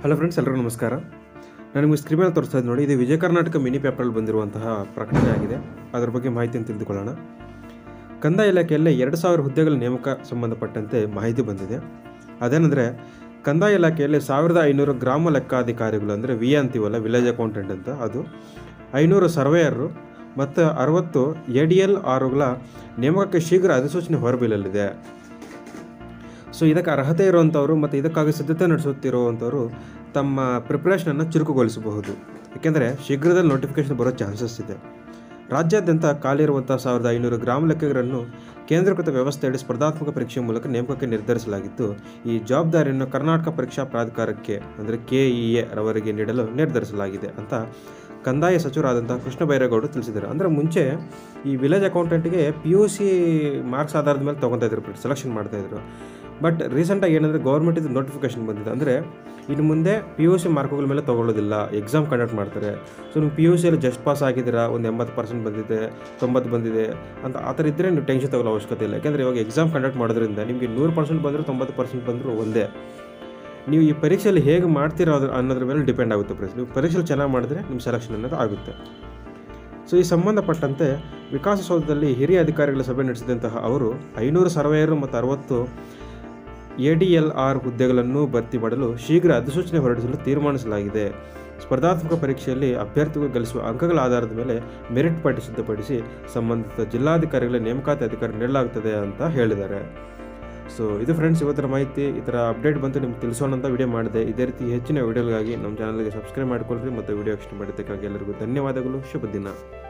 hello friends ಎಲ್ರಿಗೂ ನಮಸ್ಕಾರ ನಾನು ನಿಮಗೆ ಸ್ಕ್ರೀನ್ ಮೇಲೆ ತೋರಿಸ್ತಾ ಇದ್ದೀನಿ ನೋಡಿ ಇದು ವಿಜಯ ಕರ್ನಾಟಕ ಮಿನಿ ಪೇಪರಲ್ಲಿ ಬಂದಿರುವಂತಹ ಪ್ರಕಟಣೆ ಆಗಿದೆ ಅದರ ಬಗ್ಗೆ ಮಾಹಿತಿಯನ್ನು ತಿಳಿದುಕೊಳ್ಳೋಣ ಕಂದಾಯ ಇಲಾಖೆಯಲ್ಲಿ ಎರಡು ಸಾವಿರ ಹುದ್ದೆಗಳ ನೇಮಕ ಸಂಬಂಧಪಟ್ಟಂತೆ ಮಾಹಿತಿ ಬಂದಿದೆ ಅದೇನೆಂದರೆ ಕಂದಾಯ ಇಲಾಖೆಯಲ್ಲಿ ಸಾವಿರದ ಐನೂರು ಗ್ರಾಮ ಲೆಕ್ಕಾಧಿಕಾರಿಗಳು ಅಂದರೆ ವಿ ಅಂತೀವಲ್ಲ ವಿಲೇಜ್ ಅಕೌಂಟೆಂಟ್ ಅಂತ ಅದು ಐನೂರು ಸರ್ವೇಯರು ಮತ್ತು ಅರವತ್ತು ಎ ಡಿ ಎಲ್ ಆರುಗಳ ನೇಮಕಕ್ಕೆ ಶೀಘ್ರ ಅಧಿಸೂಚನೆ ಹೊರಬೀಳಲಿದೆ ಸೊ ಇದಕ್ಕೆ ಅರ್ಹತೆ ಇರುವಂಥವ್ರು ಮತ್ತು ಇದಕ್ಕಾಗಿ ಸಿದ್ಧತೆ ನಡೆಸುತ್ತಿರುವಂಥವ್ರು ತಮ್ಮ ಪ್ರಿಪ್ರೇಷನನ್ನು ಚುರುಕುಗೊಳಿಸಬಹುದು ಏಕೆಂದರೆ ಶೀಘ್ರದಲ್ಲಿ ನೋಟಿಫಿಕೇಶನ್ ಬರೋ ಚಾನ್ಸಸ್ ಇದೆ ರಾಜ್ಯಾದ್ಯಂತ ಖಾಲಿ ಇರುವಂಥ ಸಾವಿರದ ಐನೂರು ಗ್ರಾಮ ಲೆಕ್ಕಿಗರನ್ನು ಕೇಂದ್ರೀಕೃತ ವ್ಯವಸ್ಥೆಯಡಿ ಸ್ಪರ್ಧಾತ್ಮಕ ಪರೀಕ್ಷೆ ಮೂಲಕ ನೇಮಕಕ್ಕೆ ನಿರ್ಧರಿಸಲಾಗಿತ್ತು ಈ ಜವಾಬ್ದಾರಿಯನ್ನು ಕರ್ನಾಟಕ ಪರೀಕ್ಷಾ ಪ್ರಾಧಿಕಾರಕ್ಕೆ ಅಂದರೆ ಕೆ ಇ ಎ ರವರಿಗೆ ನೀಡಲು ನಿರ್ಧರಿಸಲಾಗಿದೆ ಅಂತ ಕಂದಾಯ ಸಚಿವರಾದಂಥ ಕೃಷ್ಣ ಬೈರೇಗೌಡರು ತಿಳಿಸಿದ್ದಾರೆ ಅಂದರೆ ಮುಂಚೆ ಈ ವಿಲೇಜ್ ಅಕೌಂಟೆಂಟ್ಗೆ ಪಿ ಯು ಸಿ ಮಾರ್ಕ್ಸ್ ಆಧಾರದ ಮೇಲೆ ತೊಗೊತಾ ಇದ್ರು ಸೆಲೆಕ್ಷನ್ ಮಾಡ್ತಾಯಿದ್ರು ಬಟ್ ರೀಸೆಂಟಾಗಿ ಏನಂದರೆ ಗೌರ್ಮೆಂಟಿದು ನೋಟಿಫಿಕೇಶನ್ ಬಂದಿದೆ ಅಂದರೆ ಇನ್ನು ಮುಂದೆ ಪಿ ಯು ಸಿ ಮಾರ್ಕ್ಗಳ ಮೇಲೆ ತೊಗೊಳ್ಳೋದಿಲ್ಲ ಎಕ್ಸಾಮ್ ಕಂಡಕ್ಟ್ ಮಾಡ್ತಾರೆ ಸೊ ನೀವು ಪಿ ಯು ಸಿಯಲ್ಲಿ ಜಸ್ಟ್ ಪಾಸ್ ಆಗಿದ್ದೀರಾ ಒಂದು ಎಂಬತ್ತು ಪರ್ಸೆಂಟ್ ಬಂದಿದೆ ತೊಂಬತ್ತು ಬಂದಿದೆ ಅಂತ ಆ ಥರ ಇದ್ದರೆ ನೀವು ಟೆನ್ಷನ್ ತಗೊಳ್ಳೋ ಅವಶ್ಯಕತೆ ಇಲ್ಲ ಯಾಕೆಂದರೆ ಇವಾಗ ಎಕ್ಸಾಮ್ ಕಂಡಕ್ಟ್ ಮಾಡೋದ್ರಿಂದ ನಿಮಗೆ ನೂರು ಪರ್ಸೆಂಟ್ ಬಂದರೂ ತೊಂಬತ್ತು ಪರ್ಸೆಂಟ್ ಬಂದರೂ ಒಂದೇ ನೀವು ಈ ಪರೀಕ್ಷೆಯಲ್ಲಿ ಹೇಗೆ ಮಾಡ್ತೀರಾ ಅದ್ರ ಅನ್ನೋದ್ರ ಮೇಲೆ ಡಿಪೆಂಡ್ ಆಗುತ್ತೆ ಪ್ರಶ್ನೆ ನೀವು ಪರೀಕ್ಷೆಯಲ್ಲಿ ಚೆನ್ನಾಗಿ ಮಾಡಿದ್ರೆ ನಿಮ್ಮ ಸೆಲೆಕ್ಷನ್ ಅನ್ನೋದು ಆಗುತ್ತೆ ಸೊ ಈ ಸಂಬಂಧಪಟ್ಟಂತೆ ವಿಕಾಸಸೌಧದಲ್ಲಿ ಹಿರಿಯ ಅಧಿಕಾರಿಗಳ ಸಭೆ ನಡೆಸಿದಂತಹ ಅವರು ಐನೂರು ಸರ್ವೇಯರು ಮತ್ತು ಅರವತ್ತು ಎ ಡಿ ಎಲ್ ಆರ್ ಹುದ್ದೆಗಳನ್ನು ಭರ್ತಿ ಮಾಡಲು ಶೀಘ್ರ ಅಧಿಸೂಚನೆ ಹೊರಡಿಸಲು ತೀರ್ಮಾನಿಸಲಾಗಿದೆ ಸ್ಪರ್ಧಾತ್ಮಕ ಪರೀಕ್ಷೆಯಲ್ಲಿ ಅಭ್ಯರ್ಥಿಗಳು ಗಳಿಸುವ ಅಂಕಗಳ ಆಧಾರದ ಮೇಲೆ ಮೆರಿಟ್ ಪಟ್ಟಿ ಸಿದ್ಧಪಡಿಸಿ ಸಂಬಂಧಿತ ಜಿಲ್ಲಾಧಿಕಾರಿಗಳ ನೇಮಕಾತಿ ಅಧಿಕಾರ ನೀಡಲಾಗುತ್ತದೆ ಅಂತ ಹೇಳಿದ್ದಾರೆ ಸೊ ಇದು ಫ್ರೆಂಡ್ಸ್ ಇವತ್ತರ ಮಾಹಿತಿ ಈ ಥರ ಅಪ್ಡೇಟ್ ಬಂತು ನಿಮ್ಗೆ ತಿಳಿಸೋಣ ಅಂತ ವಿಡಿಯೋ ಮಾಡಿದೆ ಇದೇ ರೀತಿ ಹೆಚ್ಚಿನ ವಿಡಿಯೋಗಳಿಗಾಗಿ ನಮ್ಮ ಚಾನಲ್ಗೆ ಸಬ್ಸ್ಕ್ರೈಬ್ ಮಾಡಿಕೊಳ್ಳ್ರಿ ಮತ್ತು ವಿಡಿಯೋ ಇಷ್ಟ ಮಾಡಿದ್ದಕ್ಕಾಗಿ ಎಲ್ಲರಿಗೂ ಧನ್ಯವಾದಗಳು ಶುಭ ದಿನ